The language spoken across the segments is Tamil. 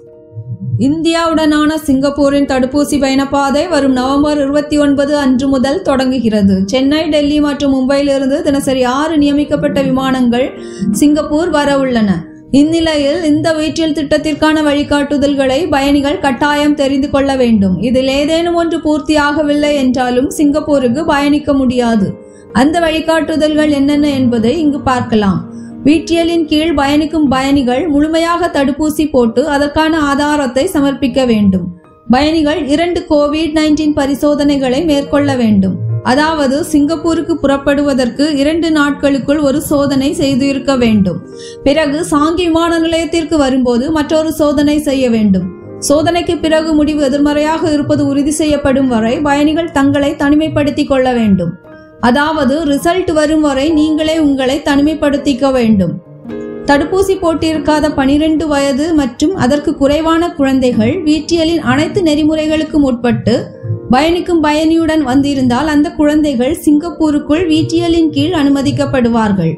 இந்தியாவுடனான சிங்கப்பூரின் தடுப்பூசி பயணப்பாதை வரும் நவம்பர் இருபத்தி ஒன்பது அன்று முதல் தொடங்குகிறது சென்னை டெல்லி மற்றும் மும்பையிலிருந்து தினசரி ஆறு நியமிக்கப்பட்ட விமானங்கள் சிங்கப்பூர் வர உள்ளன இந்நிலையில் இந்த வீட்டில் திட்டத்திற்கான வழிகாட்டுதல்களை பயணிகள் கட்டாயம் தெரிந்து கொள்ள வேண்டும் இதில் ஏதேனும் ஒன்று பூர்த்தியாகவில்லை என்றாலும் சிங்கப்பூருக்கு பயணிக்க முடியாது அந்த வழிகாட்டுதல்கள் என்னென்ன என்பதை இங்கு பார்க்கலாம் வீட்டியலின் கீழ் பயணிக்கும் பயணிகள் முழுமையாக தடுப்பூசி போட்டு அதற்கான ஆதாரத்தை சமர்ப்பிக்க வேண்டும் பயணிகள் இரண்டு கோவிட் நைன்டீன் பரிசோதனைகளை மேற்கொள்ள வேண்டும் அதாவது சிங்கப்பூருக்கு புறப்படுவதற்கு இரண்டு நாட்களுக்குள் ஒரு சோதனை செய்து இருக்க வேண்டும் பிறகு சாங்கி விமான நிலையத்திற்கு வரும்போது மற்றொரு சோதனை செய்ய வேண்டும் சோதனைக்கு பிறகு முடிவு எதிர்மறையாக இருப்பது உறுதி செய்யப்படும் வரை பயணிகள் தங்களை தனிமைப்படுத்திக் கொள்ள வேண்டும் அதாவது ரிசல்ட் வரும் வரை நீங்களே உங்களை தனிமைப்படுத்திக்க வேண்டும் தடுப்பூசி போட்டிருக்காத பனிரெண்டு வயது மற்றும் அதற்கு குறைவான குழந்தைகள் வீட்டியலின் அனைத்து நெறிமுறைகளுக்கும் உட்பட்டு பயணிக்கும் பயணியுடன் வந்திருந்தால் அந்த குழந்தைகள் சிங்கப்பூருக்குள் வீட்டியலின் கீழ் அனுமதிக்கப்படுவார்கள்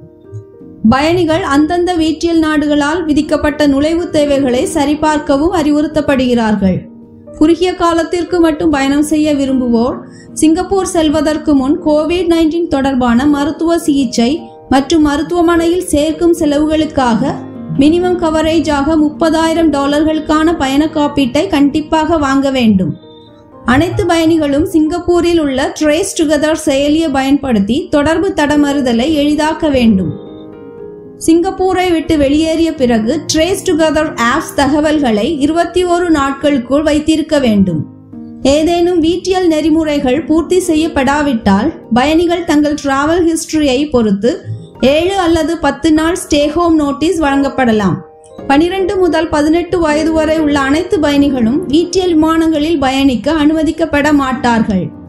பயணிகள் அந்தந்த வீட்டியல் நாடுகளால் விதிக்கப்பட்ட நுழைவுத் தேவைகளை சரிபார்க்கவும் அறிவுறுத்தப்படுகிறார்கள் குறுகிய காலத்திற்கு மட்டும் பயணம் செய்ய விரும்புவோர் சிங்கப்பூர் செல்வதற்கு முன் கோவிட் நைன்டீன் தொடர்பான மருத்துவ சிகிச்சை மற்றும் மருத்துவமனையில் சேர்க்கும் செலவுகளுக்காக மினிமம் கவரேஜாக முப்பதாயிரம் டாலர்களுக்கான பயண காப்பீட்டை கண்டிப்பாக வாங்க வேண்டும் அனைத்து பயணிகளும் சிங்கப்பூரில் உள்ள ட்ரேஸ் டுகெதர் செயலியை பயன்படுத்தி தொடர்பு தடமறுதலை எளிதாக்க வேண்டும் சிங்கப்பூரை விட்டு வெளியேறிய பிறகு ட்ரேஸ் டுகெதர் ஆப்ஸ் தகவல்களை இருபத்தி ஓரு நாட்களுக்குள் வைத்திருக்க வேண்டும் ஏதேனும் வீட்டியல் நெறிமுறைகள் பூர்த்தி செய்யப்படாவிட்டால் பயணிகள் தங்கள் டிராவல் ஹிஸ்டரியை பொறுத்து ஏழு அல்லது பத்து நாள் ஸ்டே ஹோம் நோட்டீஸ் வழங்கப்படலாம் பனிரெண்டு முதல் பதினெட்டு வயது வரை உள்ள அனைத்து பயணிகளும் வீட்டியல் விமானங்களில் பயணிக்க அனுமதிக்கப்பட மாட்டார்கள்